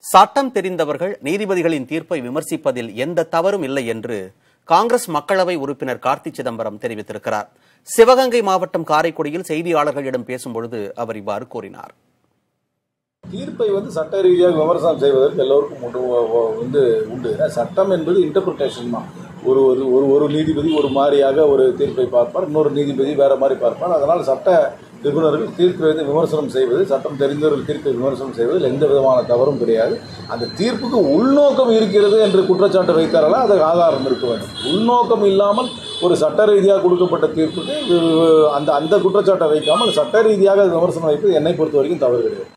சட்டம் தெரிந்தவர்கள் நீதிபதிகளின் தீர்ப்பை விமர்சிப்பதில் எந்த தவறும் இல்லை என்று காங்கிரஸ் மக்களவை உறுப்பினர் கார்த்தி சிதம்பரம் தெரிவித்திருக்கிறார் சிவகங்கை மாவட்டம் காரைக்குடியில் செய்தியாளர்களிடம் பேசும்பொழுது அவர் இவ்வாறு கூறினார் தீர்ப்பை வந்து சட்ட ரீதியாக விமர்சனம் செய்வதற்கு எல்லோருக்கும் உண்டு ஒ- ஒ- வந்து உண்டு ஏன்னா சட்டம் என்பது இன்டர்பிரிட்டேஷன் தான் ஒரு ஒரு ஒரு ஒரு நீதிபதி ஒரு மாதிரியாக ஒரு தீர்ப்பை பார்ப்பார் இன்னொரு நீதிபதி வேற மாதிரி பார்ப்பார் அதனால் சட்ட நிபுணர்கள் தீர்ப்பை வந்து விமர்சனம் செய்வது சட்டம் தெரிந்தவர்கள் தீர்ப்பை விமர்சனம் செய்வதில் எந்த விதமான தவறும் கிடையாது அந்த தீர்ப்புக்கு உள்நோக்கம் இருக்கிறது என்று குற்றச்சாட்டு வைத்தார்களா அதற்கு ஆதாரம் இருக்க வேண்டும் உள்நோக்கம் இல்லாமல் ஒரு சட்ட ரீதியாக கொடுக்கப்பட்ட தீர்ப்புக்கு அஹ், அந்த அந்த குற்றச்சாட்டை வைக்காமல் சட்ட ரீதியாக விமர்சனம் வைப்பது என்னை பொறுத்த வரைக்கும் தவறு கிடையாது